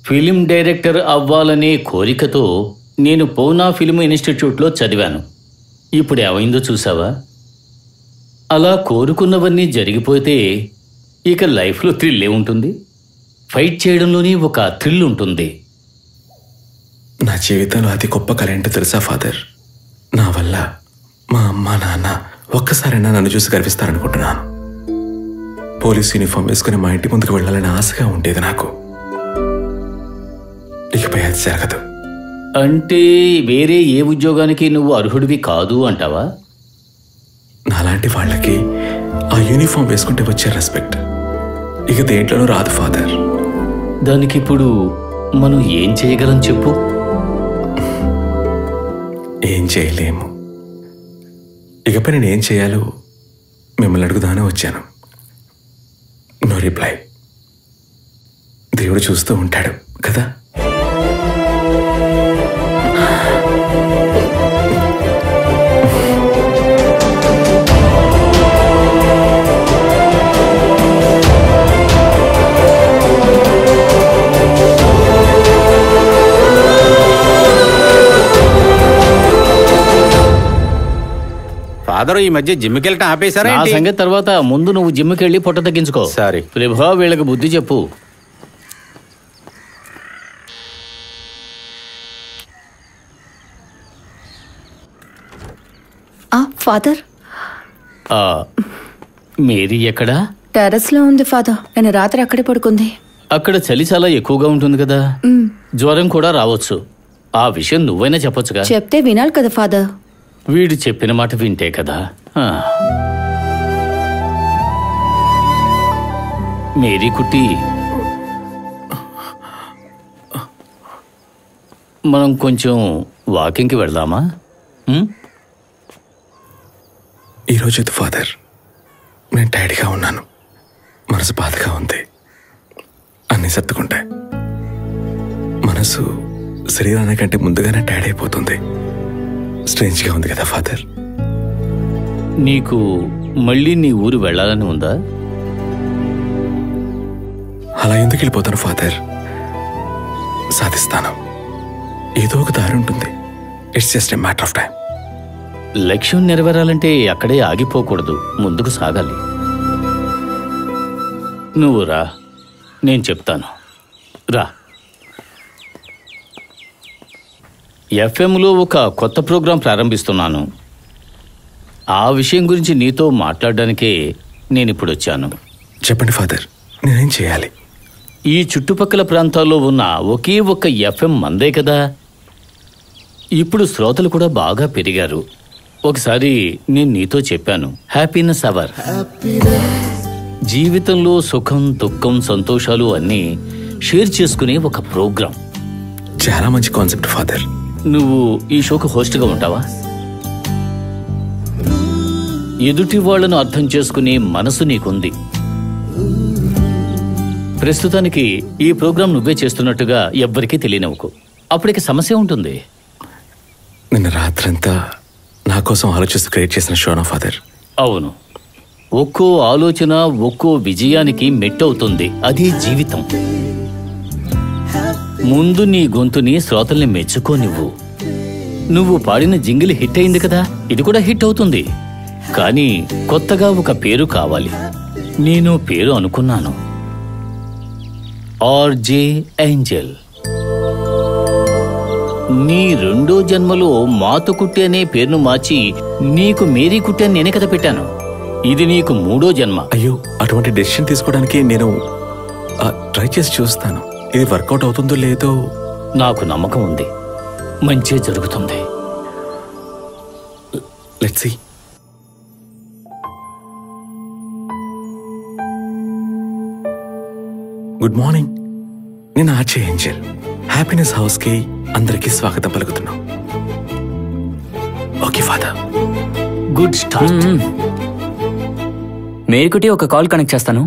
Film director అవ్వాలనే కోరికతో నేను పౌనా ఫిల్మ్ ఇన్స్టిట్యూట్లో చదివాను ఇప్పుడు ఏమైందో చూసావా అలా కోరుకున్నవన్నీ జరిగిపోతే ఇక లైఫ్లో థ్రిల్ ఉంటుంది ఫైట్ చేయడంలోనే ఒక థ్రిల్ ఉంటుంది నా జీవితంలో అతి గొప్ప కళ ఏంటో తెలుసా ఫాదర్ నా వల్ల మా అమ్మ నాన్న ఒక్కసారైనా నన్ను చూసి గర్విస్తారనుకుంటున్నాను పోలీస్ యూనిఫామ్ వేసుకుని మా ఇంటి ముందుకు వెళ్ళాలని ఆశగా ఉండేది నాకు ఇకపై అది జరగదు అంటే వేరే ఏ ఉద్యోగానికి నువ్వు అర్హుడివి కాదు అంటావా నాలాంటి వాళ్ళకి ఆ యూనిఫామ్ వేసుకుంటే వచ్చే రెస్పెక్ట్ ఇక దేంట్లోనూ రాదు ఫాదర్ దానికి ఇప్పుడు మనం ఏం చేయగలం చెప్పు ఏం చేయలేము ఇకపై నేను ఏం చేయాలో మిమ్మల్ని అడుగుదానే వచ్చాను నో రిప్లై దేవుడు చూస్తూ ఉంటాడు కదా ఫాదర్ ఈ మధ్య జిమ్కి వెళ్ళటం ఆపేశారా నా ఏంటి? సంగతి తర్వాత ముందు నువ్వు జిమ్కి వెళ్ళి పొట్ట తగ్గించుకో సరే ప్రభా వీళ్ళకి బుద్ధి చెప్పు ఆ ఫాదర్ ఆ, మేరీ ఎక్కడా టెర్రస్ లో ఉంది ఫాదర్ నేను రాత్రి అక్కడే పడుకుంది అక్కడ చలి చాలా ఎక్కువగా ఉంటుంది కదా మ్, జ్వరం కూడా రావచ్చు ఆ విషయం నువ్వైనా చెప్పొచ్చుగా చెప్తే వినాలి కదా ఫాదర్ వీడు చెప్పిన మాట వింటే కదా ఆ. మేరీ కుట్టి మనం కొంచెం వాకింగ్కి వెళ్దామా ఉం? ఈరోజు ఇది ఫాదర్ నేను టైర్డ్గా ఉన్నాను మనసు బాధగా ఉంది అన్నీ సర్దుకుంటాయి మనసు శరీరానికంటే ముందుగానే టైర్డ్ అయిపోతుంది స్ట్రేంజ్గా ఉంది కదా ఫాదర్ నీకు మళ్ళీ నీ ఊరు వెళ్ళాలని ఉందా అలా ఎందుకు వెళ్ళిపోతాను ఫాదర్ సాధిస్తాను ఏదో ఒక దారి ఉంటుంది it's just a matter of time లక్ష్యం నెరవేరాలంటే అక్కడే ఆగిపోకూడదు ముందుకు సాగాలి నువ్వు రా నేను చెప్తాను రా ఎఫ్ఎంలో ఒక కొత్త ప్రోగ్రాం ప్రారంభిస్తున్నాను ఆ విషయం గురించి నీతో మాట్లాడడానికే నేను ఇప్పుడు వచ్చాను చెప్పండి ఫాదర్ నేనేం చేయాలి ఈ చుట్టుపక్కల ప్రాంతాల్లో ఉన్న ఒకే ఒక్క ఎఫ్ఎం మందే కదా ఇప్పుడు శ్రోతలు కూడా బాగా పెరిగారు ఒకసారి నేను నీతో చెప్పాను హ్యాపీనెస్ అవర్ జీవితంలో సుఖం దుఃఖం సంతోషాలు అన్నీ షేర్ చేసుకునే ఒక ప్రోగ్రాం చాలా మంచి కాన్సెప్ట్ ఫాదర్ నువ్వు ఈ షోకు హోస్ట్గా ఉంటావా ఎదుటి వాళ్లను అర్థం చేసుకునే మనసు నీకుంది ప్రస్తుతానికి ఈ ప్రోగ్రాం నువ్వే చేస్తున్నట్టుగా ఎవ్వరికీ తెలియనివ్వకు అప్పటికి సమస్య ఉంటుంది నిన్న రాత్రంతా నా కోసం ఆలోచిస్తూ క్రియేట్ చేసిన షోనా ఫాదర్ అవును ఒక్కో ఆలోచన ఒక్కో విజయానికి మెట్టవుతుంది అదే జీవితం ముందు నీ గొంతుని శ్రోతల్ని మెచ్చుకో నువ్వు నువ్వు పాడిన జింగిల్ హిట్ అయింది కదా ఇది కూడా హిట్ అవుతుంది కానీ కొత్తగా ఒక పేరు కావాలి నేను పేరు అనుకున్నాను ఆర్జే ఏంజల్ నీ రెండో జన్మలో మాతు కుట్టి అనే పేరును మార్చి నీకు మేరీ కుట్టి అని నేనే కదా పెట్టాను ఇది నీకు మూడో జన్మ అయ్యో అటువంటి డెసిషన్ తీసుకోవడానికి నేను ట్రై చేసి చూస్తాను ఇది వర్కౌట్ అవుతుందో లేదో నాకు నమ్మకం ఉంది మంచే జరుగుతుంది లెట్స్ సీ గుడ్ మార్నింగ్ నేను ఆర్చే ఏంజల్ హ్యాపీనెస్ హౌస్కి అందరికీ స్వాగతం పలుకుతున్నాం ఓకే ఫాదర్ గుడ్ స్టార్ట్ మేరుకుటి ఒక కాల్ కనెక్ట్ చేస్తాను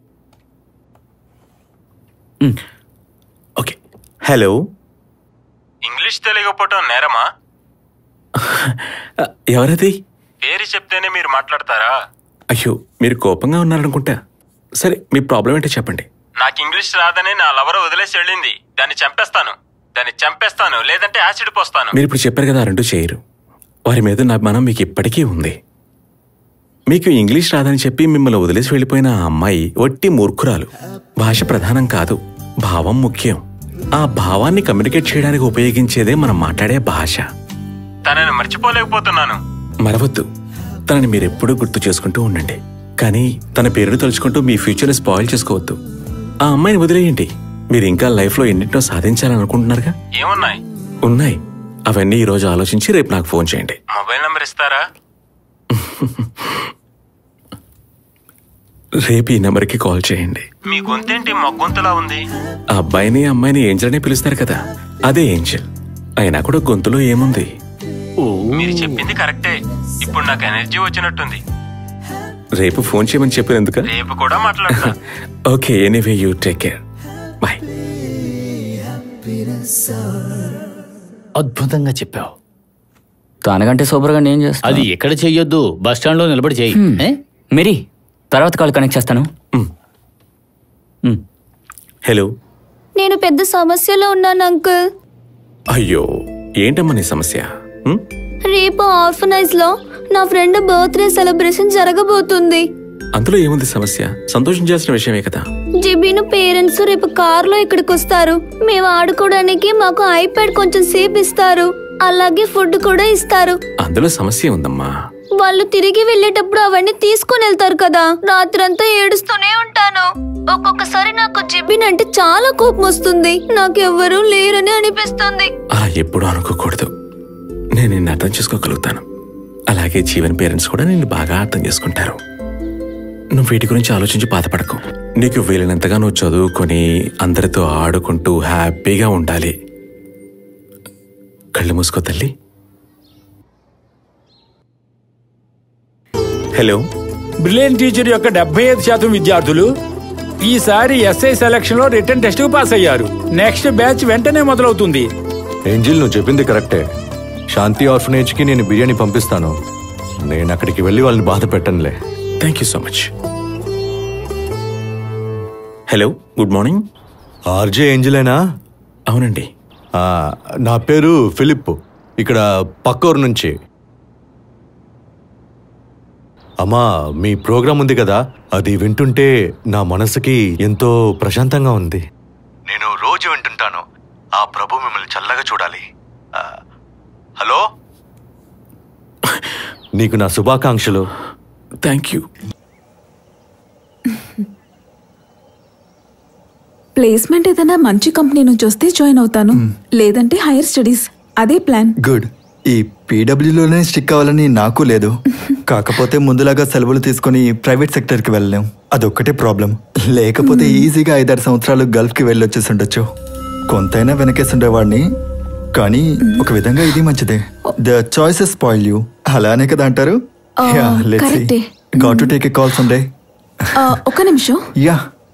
ఓకే హలో ఇంగ్లీష్ తెలియకపోవటం నేరమా ఎవరది పేరు చెప్తేనే మీరు మాట్లాడతారా అయ్యో మీరు కోపంగా ఉన్నారనుకుంటా సరే మీ ప్రాబ్లం ఏంటో చెప్పండి నాకు ఇంగ్లీష్ రాదని నా లవర్ వదిలేసి వెళ్ళింది దాన్ని చంపేస్తాను దాన్ని చంపేస్తాను లేదంటే యాసిడ్ పోస్తాను మీరు ఇప్పుడు చెప్పారు కదా ఆ రెండు చేయరు వారి మీద నా మనం మీకు ఇప్పటికీ ఉంది మీకు ఇంగ్లీష్ రాదని చెప్పి మిమ్మల్ని వదిలేసి వెళ్ళిపోయిన ఆ అమ్మాయి వట్టి మూర్ఖురాలు భాష ప్రధానం కాదు భావం ముఖ్యం ఆ భావాన్ని కమ్యూనికేట్ చేయడానికి ఉపయోగించేదే మనం మాట్లాడే భాష తనని మర్చిపోలేకపోతున్నాను మరవద్దు తనని మీరెప్పుడూ గుర్తు చేసుకుంటూ ఉండండి కానీ తన పేరును తలుచుకుంటూ మీ ఫ్యూచర్ని స్పాయిల్ చేసుకోవద్దు ఆ అమ్మాయిని వదిలేయండి మీరు ఇంకా లైఫ్లో ఎన్నింటినో సాధించాలనుకుంటున్నారుగా ఏమున్నాయి ఉన్నాయి అవన్నీ ఈరోజు ఆలోచించి రేపు నాకు ఫోన్ చేయండి మొబైల్ నంబర్ ఇస్తారా రేపు ఈ నెంబర్కి కాల్ చేయండి మీ గొంతేంటి మా గొంతులా ఉంది ఆ అబ్బాయిని అమ్మాయిని ఏంజల్ అని పిలుస్తారు కదా అదే ఏంజల్ అయినా కూడా గొంతులో ఏముంది ఓ మీరు చెప్పింది కరెక్టే ఇప్పుడు నాకు ఎనర్జీ వచ్చినట్టుంది రేపు ఫోన్ చేయమని చెప్పినందుక రేపు కూడా మాట్లాడతా okay anyway you take care bye అద్భుతంగా చెప్పావు తనకంటే సూపర్గా నేను చేస్తా అది ఎక్కడ చెయ్యొద్దు బస్ స్టాండ్ లో నిలబడి చెయ్యి ఏ? మెరీ తర్వాత కాల్ కనెక్ట్ చేస్తాను హలో నేను పెద్ద సమస్యలో ఉన్నాను అంకుల్ అయ్యో ఏంటమ్మా నీ సమస్య హ్మ్? రేపు ఆర్ఫనైజ్ లో నా ఫ్రెండ్ బర్త్డే సెలబ్రేషన్ జరగబోతుంది అందులో ఏముంది సమస్య సంతోషించాల్సిన విషయమే కదా జిబిను పేరెంట్స్ రేపు కారులో ఇక్కడికి వస్తారు మేము ఆడుకోవడానికి మాకు ఐప్యాడ్ కొంచెం సేపు ఇస్తారు అలాగే ఫుడ్ కూడా ఇస్తారు అందులో సమస్య ఉందమ్మా వాళ్ళు తిరిగి వెళ్ళేటప్పుడు అవన్నీ తీసుకొని వెళ్తారు కదా రాత్రంతా ఏడుస్తూనే ఉంటాను ఒక్కొక్కసారి నాకు జిబిన్ అంటే చాలా కోపం వస్తుంది నాకెవ్వరూ లేరని అనిపిస్తుంది అలా ఎప్పుడూ అనుకోకూడదు నేను నిన్ను అర్థం చేసుకోగలుగుతాను అలాగే జీవన్ పేరెంట్స్ కూడా నిన్ను బాగా అర్థం చేసుకుంటారు నువ్వు వీటి గురించి ఆలోచించి బాధపడకు నీకు వీలైనంతగా నువ్వు చదువుకొని అందరితో ఆడుకుంటూ హ్యాపీగా ఉండాలి కళ్ళు మూసుకో తల్లి హలో బ్రిలియన్ టీచర్ యొక్క డెబ్బై ఐదు శాతం విద్యార్థులు ఈసారి ఎస్ఐ సెలక్షన్ లో రిటర్న్ టెస్ట్ కు పాస్ అయ్యారు నెక్స్ట్ బ్యాచ్ వెంటనే మొదలవుతుంది ఏంజిల్ నువ్వు చెప్పింది కరెక్టే శాంతి ఆర్ఫనేజ్ కి నేను బిర్యానీ పంపిస్తాను నేను అక్కడికి వెళ్ళి వాళ్ళని బాధ పెట్టనులే thank you so much hello good morning RJ ఏంజిలేనా అవునండి ఆ, నా పేరు ఫిలిప్ ఇక్కడ పక్కూరు నుంచి అమ్మా మీ ప్రోగ్రాం ఉంది కదా అది వింటుంటే నా మనసుకి ఎంతో ప్రశాంతంగా ఉంది నేను రోజు వింటుంటాను ఆ ప్రభు మిమ్మల్ని చల్లగా చూడాలి ఆ, హలో నీకు నా శుభాకాంక్షలు థ్యాంక్ యూ ప్లేస్మెంట్ ఏదైనా మంచి కంపెనీ నుంచి వస్తే జాయిన్ అవుతాను లేదంటే హైయర్ స్టడీస్ అదే ప్లాన్ గుడ్ ఈ పీడబ్ల్యూలోనే స్టిక్ అవ్వాలని నాకు లేదు కాకపోతే ముందులాగా సెలవులు తీసుకొని ప్రైవేట్ సెక్టర్కి వెళ్ళలేం అదొక్కటే ప్రాబ్లం లేకపోతే ఈజీగా ఐదారు సంవత్సరాలు గల్ఫ్కి వెళ్ళొచ్చేసి ఉండొచ్చు కొంతైనా వెనకేసి ఉండేవాడిని కానీ ఒక విధంగా ఇది మంచిదే ద చాయిసెస్ స్పాయిల్ యూ అలానే కదా అంటారు ఆ, కరెక్టే. Got to take a call some day ఆ, ఒక్క నిమిషం యా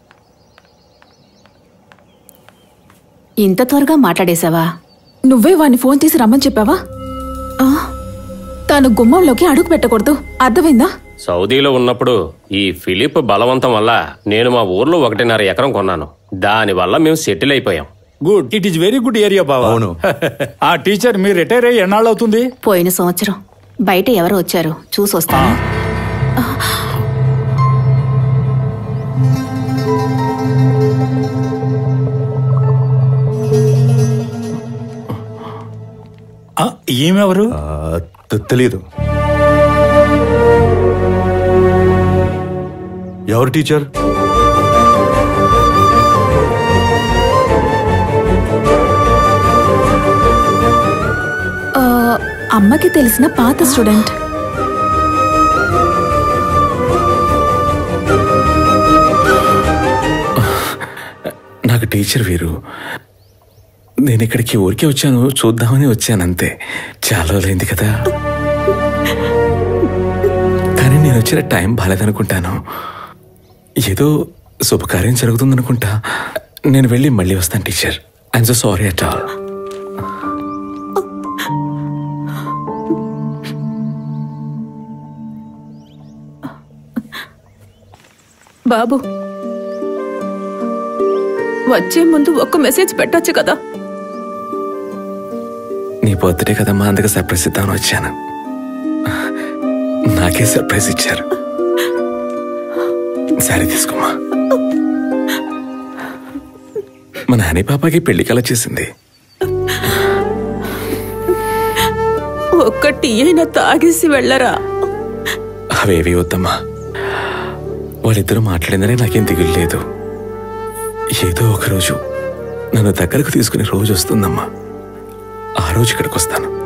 ఇంత త్వరగా మాట్లాడేశావా నువ్వే వాడిని ఫోన్ తీసి రమ్మని చెప్పావా ఆ, తాను గుమ్మంలోకి అడుగు పెట్టకూడదు అర్థమైందా సౌదీలో ఉన్నప్పుడు ఈ ఫిలిప్ బలవంతం వల్ల నేను మా ఊర్లో ఒకటిన్నర ఎకరం కొన్నాను దానివల్ల మేము సెటిల్ అయిపోయాం good it is very good area బావా అవును. ఆ టీచర్ మీరు రిటైర్ అయ్యి ఎన్నాళ్ళు అవుతుంది పోయిన సంవత్సరం బయట ఎవరు వచ్చారు చూసొస్తాను ఆ, ఈమెవరు ఆ, తె- తెలీదు ఎవరు టీచర్ ఆ, అమ్మకి తెలిసిన పాత స్టూడెంట్ నాకు టీచర్ వీరు నేను ఇక్కడికి ఊరికే వచ్చాను చూద్దామని వచ్చాను అంతే చాలా రోజులైంది కదా కానీ నేను వచ్చిన టైం బాలేదనుకుంటాను ఏదో శుభకార్యం జరుగుతుందనుకుంటా నేను వెళ్ళి మళ్ళీ వస్తాను teacher I'm so sorry at all బాబు వచ్చే ముందు ఒక్క మెసేజ్ పెట్టొచ్చు కదా నీ బర్త్డే కదమ్మా అందుకు సర్ప్రైజ్ ఇద్దామని వచ్చాను నాకే సర్ప్రైజ్ ఇచ్చారు సరే తీసుకోమా మన హనీ పాపకి పెళ్లి కల చేసింది ఒక్క టీ అయినా తాగేసి వెళ్ళరా అవేవి వద్దమ్మా వాళ్ళిద్దరూ మాట్లాడిందని నాకేం దిగులు లేదు ఏదో ఒక రోజు నన్ను దగ్గరకు తీసుకునే రోజు వస్తుందమ్మా ఆ రోజు ఇక్కడికి వస్తాను